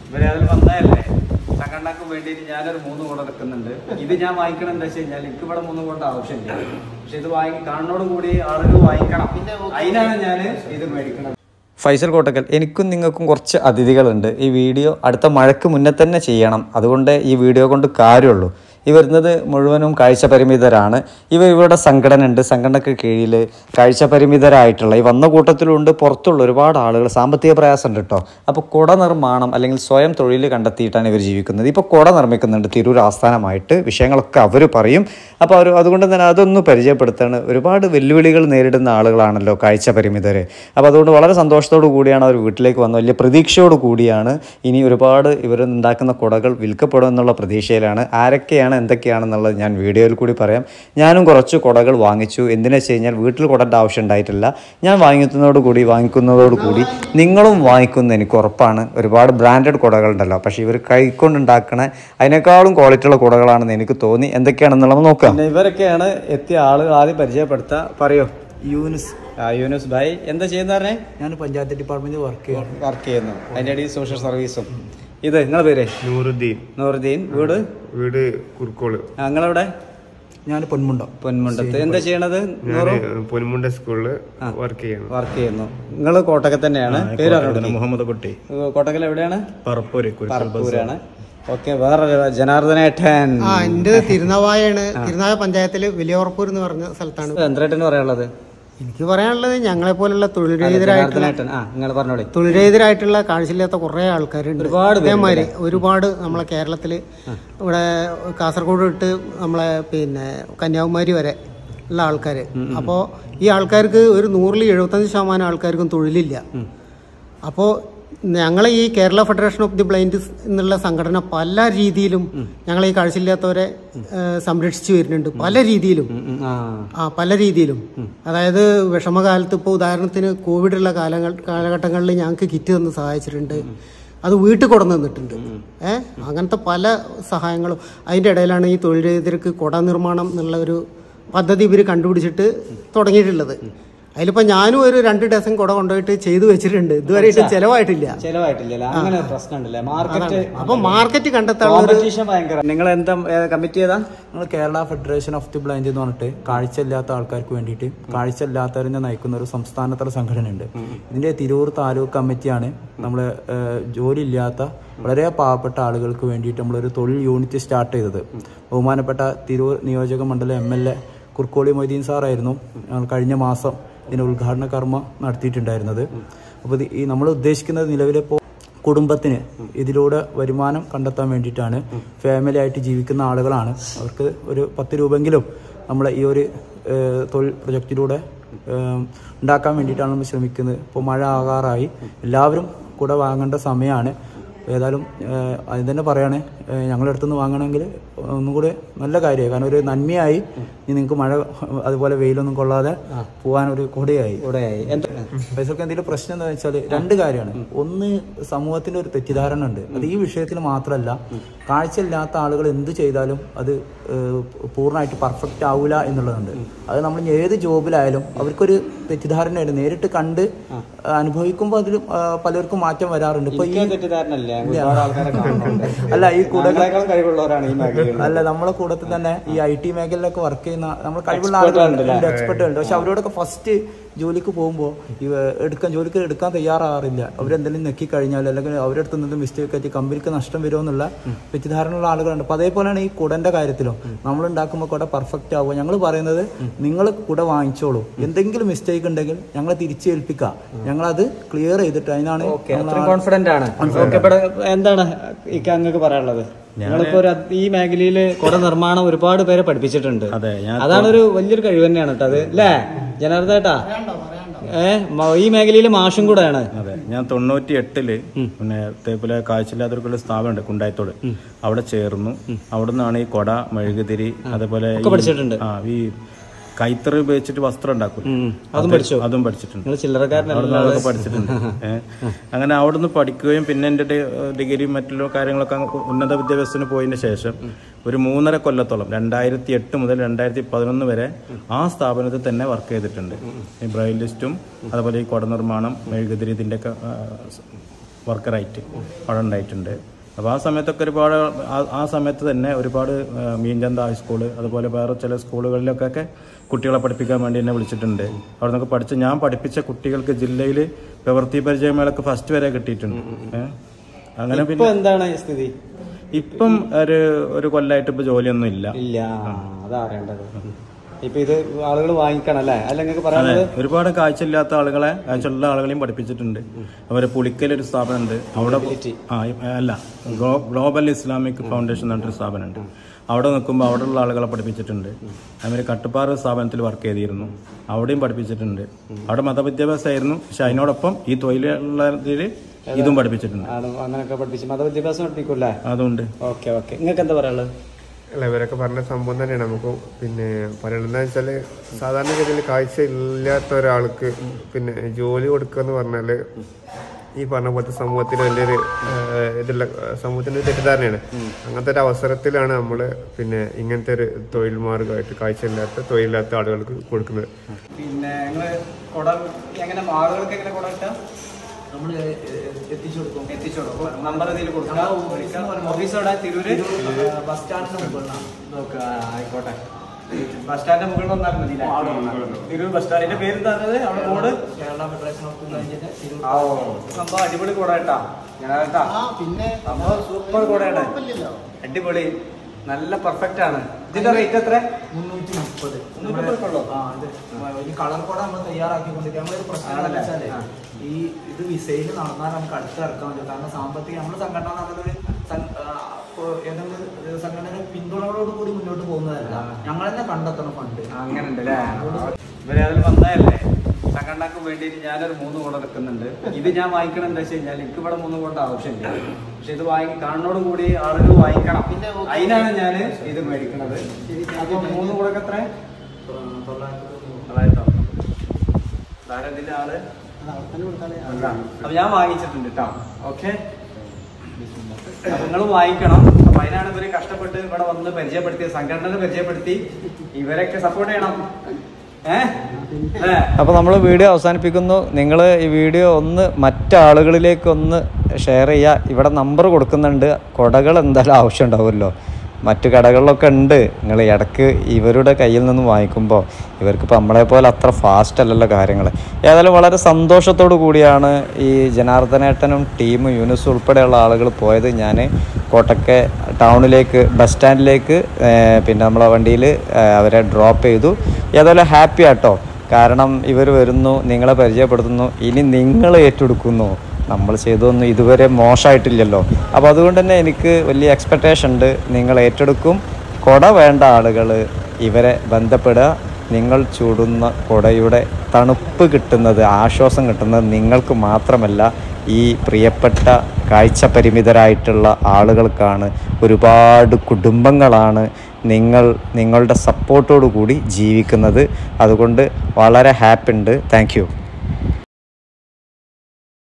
ഇവരെ അതിൽ വന്നതല്ലേ സംഘടനക്ക് വേണ്ടിയിട്ട് ഞാനൊരു മൂന്ന് കൂടെ എടുക്കുന്നുണ്ട് ഇത് ഞാൻ വാങ്ങിക്കണം എന്താ വെച്ച് കഴിഞ്ഞാൽ എനിക്ക് ഇവിടെ മൂന്ന് കൂടെ ആവശ്യമില്ല പക്ഷെ ഇത് വാങ്ങി കാണുന്നോട് കൂടി ആളുകൾ വാങ്ങിക്കണം അതിനാണ് ഞാൻ ഇത് മേടിക്കണം ഫൈസൽ കോട്ടക്കൽ എനിക്കും നിങ്ങൾക്കും കുറച്ച് അതിഥികളുണ്ട് ഈ വീഡിയോ അടുത്ത മഴയ്ക്ക് മുന്നേ തന്നെ ചെയ്യണം അതുകൊണ്ട് ഈ വീഡിയോ കൊണ്ട് കാര്യമുള്ളൂ ഈ വരുന്നത് മുഴുവനും കാഴ്ച പരിമിതരാണ് ഇവ ഇവരുടെ സംഘടന ഉണ്ട് സംഘടനക്ക് കീഴിൽ കാഴ്ച പരിമിതരായിട്ടുള്ള ഈ വന്ന കൂട്ടത്തിലുണ്ട് പുറത്തുള്ള ഒരുപാട് ആളുകൾ സാമ്പത്തിക പ്രയാസമുണ്ട് കേട്ടോ അപ്പോൾ കുട നിർമ്മാണം അല്ലെങ്കിൽ സ്വയം തൊഴിൽ കണ്ടെത്തിയിട്ടാണ് ഇവർ ജീവിക്കുന്നത് ഇപ്പോൾ കുട നിർമ്മിക്കുന്നുണ്ട് തിരൂർ ആസ്ഥാനമായിട്ട് വിഷയങ്ങളൊക്കെ അവർ പറയും അപ്പോൾ അവർ അതുകൊണ്ട് തന്നെ അതൊന്ന് പരിചയപ്പെടുത്താണ് ഒരുപാട് വെല്ലുവിളികൾ നേരിടുന്ന ആളുകളാണല്ലോ കാഴ്ച പരിമിതർ അപ്പോൾ അതുകൊണ്ട് വളരെ സന്തോഷത്തോടു കൂടിയാണ് അവർ വീട്ടിലേക്ക് വന്നത് വലിയ പ്രതീക്ഷയോട് കൂടിയാണ് ഇനി ഒരുപാട് ഇവർ ഉണ്ടാക്കുന്ന കുടകൾ വിൽക്കപ്പെടും എന്നുള്ള പ്രതീക്ഷയിലാണ് ആരൊക്കെയാണ് എന്തൊക്കെയാണെന്നുള്ളത് ഞാൻ വീഡിയോയിൽ കൂടി പറയാം ഞാനും കുറച്ച് കുടകൾ വാങ്ങിച്ചു എന്തിനാ വെച്ച് കഴിഞ്ഞാൽ വീട്ടിൽ കുടേണ്ട ആവശ്യം ഉണ്ടായിട്ടില്ല ഞാൻ വാങ്ങിക്കുന്നതോട് കൂടി വാങ്ങിക്കുന്നതോട് കൂടി നിങ്ങളും വാങ്ങിക്കുന്ന എനിക്ക് ഉറപ്പാണ് ഒരുപാട് ബ്രാൻഡഡ് കുടകളുണ്ടല്ലോ പക്ഷേ ഇവർ കൈക്കൊണ്ടുണ്ടാക്കണ അതിനേക്കാളും ക്വാളിറ്റിയുള്ള കുടകളാണെന്ന് എനിക്ക് തോന്നി എന്തൊക്കെയാണെന്നുള്ളത് നോക്കാം പിന്നെ ഇവരൊക്കെയാണ് എത്തിയ ആളുകൾ ആദ്യം പരിചയപ്പെടുത്തുക പറയോ യൂനിസ് ആ യൂനുസ് ഭായ് എന്താ ചെയ്യുന്ന പറഞ്ഞേ ഞാൻ പഞ്ചായത്ത് ഡിപ്പാർട്ട്മെന്റ് വർക്ക് ചെയ്യാണ് വർക്ക് ചെയ്യുന്നു അതിൻ്റെ ഇടയിൽ സോഷ്യൽ സർവീസും ഇത് നിങ്ങളെ പേര് നൂറുദ്ദീൻ നൂറുദ്ദീൻ വീട് വീട് കുറുക്കോള് ആ, നിങ്ങളെവിടെ ഞാൻ പൊന്മുണ്ട പൊന്മുണ്ടത്ത് എന്താ ചെയ്യണത് ഞാൻ പൊന്മുണ്ട സ്കൂളില് വർക്ക് ചെയ്യണം വർക്ക് ചെയ്യുന്നു നിങ്ങൾ കോട്ടക്കൽ തന്നെയാണ് പേര് അറിഞ്ഞു മുഹമ്മദ് കുട്ടി കോട്ടക്കൽ എവിടെയാണ് പറപ്പൂര് പറപ്പൂരാണ് ഓക്കെ വേറെ ജനാർദ്ദനേട്ടൻ ആ എന്റെ തിരുനാവായാണ് തിരുനാവായ പഞ്ചായത്തില് വലിയവർപ്പൂർ എന്ന് പറഞ്ഞ സ്ഥലത്താണ് എന്തരേട്ടന് പറയാനുള്ളത് എനിക്ക് പറയാനുള്ളത് ഞങ്ങളെ പോലുള്ള തൊഴിൽരഹിതരായിട്ടുള്ള ജനാർദ്ദനേട്ടൻ ആ നിങ്ങൾ പറഞ്ഞോളി തൊഴിൽരഹിതരായിട്ടുള്ള കാഴ്ചയില്ലാത്ത കുറെ ആൾക്കാരുണ്ട് ഒരുപാട് പേരുണ്ട് ഇതേമാതിരി ഒരുപാട് നമ്മളെ കേരളത്തില് ഇവിടെ കാസർഗോഡ് തൊട്ട് നമ്മളെ പിന്നെ കന്യാകുമാരി വരെ ഉള്ള ആൾക്കാര് അപ്പോ ഈ ആൾക്കാർക്ക് ഒരു നൂറിൽ എഴുപത്തഞ്ച് ശതമാനം ആൾക്കാർക്കും തൊഴിലില്ല അപ്പോ ഞങ്ങളെ ഈ Kerala federation of the blind എന്നുള്ള സംഘടന പല രീതിയിലും ഞങ്ങളെ ഈ കാഴ്ചയില്ലാത്തവരെ ഏഹ്, സംരക്ഷിച്ചു വരുന്നുണ്ട് പല രീതിയിലും ആ ആ പല രീതിയിലും അതായത് വിഷമകാലത്ത് ഇപ്പോൾ ഉദാഹരണത്തിന് കോവിഡുള്ള കാലങ്ങൾ കാലഘട്ടങ്ങളിൽ ഞങ്ങൾക്ക് കിറ്റ് തന്ന് സഹായിച്ചിട്ടുണ്ട് അത് വീട്ടിൽ കൊണ്ടു തന്നിട്ടുണ്ട് ഏഹ് അങ്ങനത്തെ പല സഹായങ്ങളും അതിൻ്റെ ഇടയിലാണ് ഈ തൊഴിലെതിർക്ക് കുട നിർമ്മാണം എന്നുള്ള ഒരു പദ്ധതി ഇവർ കണ്ടുപിടിച്ചിട്ട് തുടങ്ങിയിട്ടുള്ളത് അതിലിപ്പോൾ ഞാനും ഒരു രണ്ട് ഡസൻ കുട കൊണ്ടുപോയിട്ട് ചെയ്തു വെച്ചിട്ടുണ്ട് ഇതുവരെ ചെലവായിട്ടില്ല ചെലവായിട്ടില്ല അങ്ങനെ ഒരു പ്രശ്നം ഉണ്ടല്ലേ മാർക്കറ്റ് അപ്പൊ മാർക്കറ്റ് കണ്ടെത്താനുള്ള ഒരു കോമ്പറ്റീഷൻ ഭയങ്കര നിങ്ങൾ എന്താ കമ്മിറ്റ് ചെയ്താ നമ്മൾ Kerala federation of the blind എന്ന് പറഞ്ഞിട്ട് കാഴ്ചയില്ലാത്ത ആൾക്കാർക്ക് വേണ്ടിയിട്ട് കാഴ്ചയില്ലാത്തവരെ നയിക്കുന്ന ഒരു സംസ്ഥാനതല സംഘടനയുണ്ട് ഇതിന്റെ തിരൂർ താലൂക്ക് കമ്മിറ്റിയാണ് നമ്മൾ ജോലി ഇല്ലാത്ത വളരെ പാവപ്പെട്ട ആളുകൾക്ക് വേണ്ടിയിട്ട് നമ്മളൊരു തൊഴിൽ യൂണിറ്റ് സ്റ്റാർട്ട് ചെയ്തത് ബഹുമാനപ്പെട്ട തിരൂർ നിയോജക മണ്ഡലം M L A Kurukkoli Moideen സാറായിരുന്നു ഞങ്ങൾ കഴിഞ്ഞ മാസം ഇതിന്റെ ഉദ്ഘാടന കർമ്മം നടത്തിയിട്ടുണ്ടായിരുന്നത് അപ്പോൾ ഇത് ഈ നമ്മൾ ഉദ്ദേശിക്കുന്നത് നിലവിലെ ഇപ്പോൾ കുടുംബത്തിന് ഇതിലൂടെ വരുമാനം കണ്ടെത്താൻ വേണ്ടിയിട്ടാണ് ഫാമിലി ആയിട്ട് ജീവിക്കുന്ന ആളുകളാണ് അവർക്ക് ഒരു പത്ത് രൂപെങ്കിലും നമ്മളെ ഈ ഒരു ഏഹ്, തൊഴിൽ പ്രൊജക്റ്റിലൂടെ ഏഹ്, ഉണ്ടാക്കാൻ വേണ്ടിയിട്ടാണ് നമ്മൾ ശ്രമിക്കുന്നത് ഇപ്പോൾ മഴ ആകാറായി എല്ലാവരും കൂടെ വാങ്ങേണ്ട സമയമാണ് ഏതായാലും ഏഹ്, അത് തന്നെ പറയാണ് ഏഹ്, ഞങ്ങളുടെ അടുത്തുനിന്ന് വാങ്ങണമെങ്കിൽ ഒന്നും കൂടെ നല്ല കാര്യമായി കാരണം ഒരു നന്മയായി ഇനി നിങ്ങൾക്ക് മഴ അതുപോലെ വെയിലൊന്നും കൊള്ളാതെ പോകാൻ ഒരു കൊടയായി ഇവിടെയായി എന്താ പൈസക്ക് എന്തെങ്കിലും പ്രശ്നം എന്താ വെച്ചാൽ രണ്ട് കാര്യമാണ് ഒന്ന് സമൂഹത്തിന്റെ ഒരു തെറ്റിദ്ധാരണ ഉണ്ട് അത് ഈ വിഷയത്തിൽ മാത്രമല്ല കാഴ്ചയില്ലാത്ത ആളുകൾ എന്ത് ചെയ്താലും അത് ഏഹ്, പൂർണ്ണമായിട്ട് പെർഫെക്റ്റ് ആവില്ല എന്നുള്ളതുണ്ട് അത് നമ്മൾ ഇനി ഏത് ജോബിലായാലും അവർക്കൊരു തെറ്റിദ്ധാരണയുണ്ട് നേരിട്ട് കണ്ട് അനുഭവിക്കുമ്പോൾ അതിൽ പലർക്കും മാറ്റം വരാറുണ്ട് ഇപ്പൊ ഈ എനിക്ക് തെറ്റിദ്ധാരണല്ലേ ഒരുപാട് ആൾക്കാരെ കാണുന്നുണ്ട് അല്ല ഈ കൂടെ ഞങ്ങളെക്കാൾ കഴിവുള്ളവരാണ് ഈ മേഖലയിൽ അല്ല നമ്മളെ കൂട്ടത്തിൽ തന്നെ ഈ ഐ ടി മേഖലയിലൊക്കെ വർക്ക് ചെയ്യുന്ന നമ്മൾ കഴിവുള്ള ആളുകളുണ്ട് എക്സ്പെർട്ട് ഉണ്ട് പക്ഷെ അവരോടൊക്കെ ഫസ്റ്റ് ജോലിക്ക് പോകുമ്പോൾ ഇവ എടുക്കാൻ ജോലിക്ക് എടുക്കാൻ തയ്യാറാകാറില്ല അവരെന്തെങ്കിലും നെക്കി കഴിഞ്ഞാൽ അല്ലെങ്കിൽ അവരുടെ അടുത്ത് നിന്ന് മിസ്റ്റേക്ക് ആയിട്ട് കമ്പനിക്ക് നഷ്ടം വരുമോ എന്നുള്ള തെറ്റിദ്ധാരണയുള്ള ആളുകളുണ്ട് അപ്പൊ അതേപോലെയാണ് ഈ കുടന്റെ കാര്യത്തിലും നമ്മൾ ഉണ്ടാക്കുമ്പോൾ കുട പെർഫെക്റ്റ് ആവുക ഞങ്ങൾ പറയുന്നത് നിങ്ങൾ കുട വാങ്ങിച്ചോളൂ എന്തെങ്കിലും മിസ്റ്റേക്ക് ഉണ്ടെങ്കിൽ ഞങ്ങളെ തിരിച്ചേൽപ്പിക്കുക ഞങ്ങളത് ക്ലിയർ ചെയ്തിട്ട് അതിനാണ് ഓക്കെ അത്രയും കോൺഫിഡന്റ് ആണ് ഓക്കെ ഇവിടെ എന്താണ് ഇക്ക അങ്ങക്ക് പറയാനുള്ളത് നിങ്ങളിപ്പോ ഒരു അത് ഈ മേഖലയിൽ കുറെ നിർമ്മാണം ഒരുപാട് പേരെ പഠിപ്പിച്ചിട്ടുണ്ട് അതെ, ഞാൻ അതാണ് ഒരു വലിയൊരു കഴിവ് തന്നെയാണ് കേട്ടോ അത് അല്ലേ ജനാർദ്ദേട്ടാ ഏ മ- ഈ മേഖലയിൽ മാഷും കൂടെയാണ് അതെ ഞാൻ തൊണ്ണൂറ്റി എട്ടില് പിന്നെ തേപ്പിലെ കാഴ്ചയില്ലാത്തവർക്കുള്ള സ്ഥാപനമുണ്ട് കുണ്ടായത്തോട് അവിടെ ചേർന്നു അവിടെ നിന്നാണ് ഈ കൊട മെഴുകുതിരി അതേപോലെ ഈ- പഠിച്ചിട്ടുണ്ട്. ആ ഈ കൈത്തറി ഉപയോഗിച്ചിട്ട് വസ്ത്രം ഉണ്ടാക്കും അതും പഠിച്ചോ? അതും പഠിച്ചിട്ടുണ്ട് നിങ്ങൾ ചില്ലറക്കാരനല്ല അവിടുന്ന് അതൊക്കെ പഠിച്ചിട്ടുണ്ട് ഏ. അങ്ങനെ അവിടുന്ന് പഠിക്കുകയും പിന്നെ എൻ്റെ ഡിഗ്രിയും മറ്റുള്ള കാര്യങ്ങളൊക്കെ അങ്ങ് ഉന്നത വിദ്യാഭ്യാസത്തിന് പോയതിന് ശേഷം ഒരു മൂന്നര കൊല്ലത്തോളം രണ്ടായിരത്തി എട്ട് മുതൽ രണ്ടായിരത്തി പതിനൊന്ന് വരെ ആ സ്ഥാപനത്തിൽ തന്നെ വർക്ക് ചെയ്തിട്ടുണ്ട് ഈ ബ്രൈൽ ലിസ്റ്റും അതുപോലെ ഈ കുട നിർമ്മാണം മെഴുകുതിരി ഇതിൻ്റെയൊക്കെ വർക്കറായിട്ട് അവിടെ ഉണ്ടായിട്ടുണ്ട് അപ്പോൾ ആ സമയത്തൊക്കെ ഒരുപാട് ആ- ആ സമയത്ത് തന്നെ ഒരുപാട് ആ, മീൻചന്ത ഹൈസ്കൂള് അതുപോലെ വേറെ ചില സ്കൂളുകളിലൊക്കെ കുട്ടികളെ പഠിപ്പിക്കാൻ വേണ്ടി എന്നെ വിളിച്ചിട്ടുണ്ട് അവിടെ നിന്നൊക്കെ പഠിച്ച ഞാൻ പഠിപ്പിച്ച കുട്ടികൾക്ക് ജില്ലയിൽ പ്രവൃത്തി പരിചയമേളക്ക് ഫസ്റ്റ് വരെ കിട്ടിയിട്ടുണ്ട് ഏ? അങ്ങനെ ഇപ്പൊ പിന്നെ എന്താണ് സ്ഥിതി ഇപ്പം ഒരു ഒരു കൊല്ലമായിട്ട് ഇപ്പൊ ജോലിയൊന്നും ഇല്ല ഇല്ല അതാ അറിയേണ്ടത് ഇപ്പൊ ഇത് ആളുകൾ വാങ്ങിക്കണം അല്ലേ അല്ല നിങ്ങൾക്ക് അതെ പറയാനുള്ളത് ഒരുപാട് കാഴ്ചയില്ലാത്ത ആളുകളെ കാഴ്ചയുള്ള ആളുകളെയും പഠിപ്പിച്ചിട്ടുണ്ട് അവരെ പുളിക്കൽ ഒരു സ്ഥാപനമുണ്ട് അവിടെ ആ അല്ല ഗ്ലോ- ഗ്ലോബൽ ഇസ്ലാമിക് ഫൗണ്ടേഷൻ എന്ന് പറഞ്ഞൊരു സ്ഥാപനമുണ്ട് അവിടെ നിൽക്കുമ്പോൾ അവിടെയുള്ള ആളുകളെ പഠിപ്പിച്ചിട്ടുണ്ട് അവർ കട്ടുപ്പാറ സ്ഥാപനത്തിൽ വർക്ക് ചെയ്തിരുന്നു അവിടെയും പഠിപ്പിച്ചിട്ടുണ്ട് അവിടെ മതവിദ്യാഭ്യാസമായിരുന്നു പക്ഷെ അതിനോടൊപ്പം ഈ തൊഴിലുള്ളതിൽ ഇതും പഠിപ്പിച്ചിട്ടുണ്ട് ആണ് അങ്ങനെയൊക്കെ പഠിപ്പിച്ച് മതവിദ്യാഭ്യാസം പഠിപ്പിക്കൂല്ലേ അതുണ്ട് ഓക്കെ ഓക്കെ നിങ്ങൾക്ക് എന്താ പറയാനുള്ളത് അല്ല ഇവരൊക്കെ പറഞ്ഞ സംഭവം തന്നെയാണ് നമുക്ക് പിന്നെ പറയണെന്ന് വെച്ചാല് സാധാരണഗതിയിൽ കാഴ്ച ഇല്ലാത്ത ഒരാൾക്ക് പിന്നെ ജോലി കൊടുക്കുക എന്ന് പറഞ്ഞാല് ഈ പറഞ്ഞ പോലത്തെ സമൂഹത്തിന് വലിയൊരു ഏഹ്, ഇതുള്ള സമൂഹത്തിന് ഒരു തെറ്റിദ്ധാരണയാണ് അങ്ങനത്തെ ഒരു അവസരത്തിലാണ് നമ്മൾ പിന്നെ ഇങ്ങനത്തെ ഒരു തൊഴിൽ മാർഗമായിട്ട് കാഴ്ചയില്ലാത്ത തൊഴിലില്ലാത്ത ആളുകൾക്ക് കൊടുക്കുന്നത് പിന്നെ നിങ്ങള് കൊട എങ്ങനെ ആളുകൾക്ക് എങ്ങനെ കൊട കിട്ടാം നമ്മൾ എത്തിച്ചു കൊടുക്കും എത്തിച്ചു കൊടുക്കും നമ്പർ ഇതിൽ കൊടുക്കാം ഓഫീസ് എവിടെ തിരൂര് ബസ് സ്റ്റാൻഡിന് മുകളിലാണ് നോക്കുക ആയിക്കോട്ടെ ബസ് സ്റ്റാൻഡിന്റെ മുകളിൽ വന്നാൽ മതി തിരൂർ ബസ് സ്റ്റാൻഡിന്റെ പേര് തന്നത് അവിടെ ബോർഡ് കേരള ഫെഡറേഷൻ ഓഫ് ബ്ലൈൻഡിന്റെ തിരൂർ ആ ഓ സംഭവം അടിപൊളി കൂടെ കേട്ടാ ഞാൻ കേട്ടാ ആ പിന്നെ സംഭവം സൂപ്പർ കൂടെയാണ് കുഴപ്പമില്ലല്ലോ അടിപൊളി നല്ല പെർഫെക്റ്റ് ആണ് ഇതിന്റെ റേറ്റ് എത്ര മുന്നൂറ്റി മുപ്പത് മുന്നൂറ്റി മുപ്പതുള്ളൂ? ആ ഇത് ഈ കളർ കോഡ് നമ്മൾ തയ്യാറാക്കിക്കൊണ്ടിരിക്കുക നമ്മളൊരു പ്രശ്നം എന്താണെന്ന് വെച്ചാല് ഈ ഇത് വിസയിൽ നടന്നാൽ നമുക്ക് അടുത്ത് ഇറക്കാൻ പറ്റും കാരണം സാമ്പത്തിക നമ്മുടെ സംഘടന നല്ലൊരു സം- ആ, ഇപ്പൊ ഏതെങ്കിലും ഒരു സംഘടന പിന്തുണയോട് കൂടി മുന്നോട്ട് പോകുന്നതല്ല ഞങ്ങൾ തന്നെ കണ്ടെത്തണം ഫണ്ട് അങ്ങനെ ഉണ്ട് അല്ലേ ഇവരെ അതിൽ വന്നതല്ലേ സംഘടനക്ക് വേണ്ടിയിട്ട് ഞാനൊരു മൂന്ന് കൂടെ എടുക്കുന്നുണ്ട് ഇത് ഞാൻ വാങ്ങിക്കണം എന്താ വെച്ച് കഴിഞ്ഞാൽ എനിക്ക് ഇവിടെ മൂന്ന് കൊണ്ട് ആവശ്യമില്ല പക്ഷെ ഇത് വാങ്ങി കാണുന്നോട് കൂടി ആളുകൾ വാങ്ങിക്കണം പിന്നെ അതിനാണ് ഞാൻ ഇത് മേടിക്കുന്നത് അപ്പൊ മൂന്ന് കൂടെ എത്ര തൊള്ളായിരത്തോ ധാരാളം ഇതിന്റെ ആള് അല്ല. അപ്പൊ ഞാൻ വാങ്ങിച്ചിട്ടുണ്ട് കേട്ടോ ഓക്കെ നിങ്ങൾ വാങ്ങിക്കണം അപ്പൊ അതിനാണ് ഇവര് കഷ്ടപ്പെട്ട് ഇവിടെ വന്ന് പരിചയപ്പെടുത്തി സംഘടന പരിചയപ്പെടുത്തി ഇവരൊക്കെ സപ്പോർട്ട് ചെയ്യണം ഏഹ് ഏ അപ്പോൾ നമ്മൾ വീഡിയോ അവസാനിപ്പിക്കുന്നു നിങ്ങൾ ഈ വീഡിയോ ഒന്ന് മറ്റാളുകളിലേക്ക് ഒന്ന് ഷെയർ ചെയ്യുക ഇവിടെ നമ്പർ കൊടുക്കുന്നുണ്ട് കൊടകൾ എന്തായാലും ആവശ്യം ഉണ്ടാവുമല്ലോ മറ്റു കടകളിലൊക്കെ ഉണ്ട് നിങ്ങൾ ഇടയ്ക്ക് ഇവരുടെ കയ്യിൽ നിന്ന് വാങ്ങിക്കുമ്പോൾ ഇവർക്കിപ്പോൾ നമ്മളെ പോലെ അത്ര ഫാസ്റ്റ് അല്ലല്ലോ കാര്യങ്ങൾ ഏതായാലും വളരെ സന്തോഷത്തോടു കൂടിയാണ് ഈ ജനാർദ്ദനേട്ടനും ടീമും യൂനിസ് ഉൾപ്പെടെയുള്ള ആളുകൾ പോയത് ഞാൻ കോട്ടക്കെ ടൗണിലേക്ക് ബസ് സ്റ്റാൻഡിലേക്ക് ഏർ, പിന്നെ നമ്മളെ വണ്ടിയിൽ അവരെ ഡ്രോപ്പ് ചെയ്തു ഏതായാലും ഹാപ്പി ആട്ടോ കാരണം ഇവർ വരുന്നു നിങ്ങളെ പരിചയപ്പെടുത്തുന്നു ഇനി നിങ്ങൾ ഏറ്റെടുക്കുന്നു നമ്മൾ ചെയ്തൊന്നും ഇതുവരെ മോശമായിട്ടില്ലല്ലോ അപ്പോൾ അതുകൊണ്ട് തന്നെ എനിക്ക് വലിയ എക്സ്പെക്റ്റേഷൻ ഉണ്ട് നിങ്ങൾ ഏറ്റെടുക്കും കൊട വേണ്ട ആളുകൾ ഇവരെ ബന്ധപ്പെടുക നിങ്ങൾ ചൂടുന്ന കൊടയുടെ തണുപ്പ് കിട്ടുന്നത് ആശ്വാസം കിട്ടുന്നത് നിങ്ങൾക്ക് മാത്രമല്ല ഈ പ്രിയപ്പെട്ട കാഴ്ച പരിമിതരായിട്ടുള്ള ആളുകൾക്കാണ് ഒരുപാട് കുടുംബങ്ങളാണ് നിങ്ങൾ നിങ്ങളുടെ സപ്പോർട്ടോടു കൂടി ജീവിക്കുന്നത് അതുകൊണ്ട് വളരെ ഹാപ്പി ഉണ്ട് താങ്ക് യു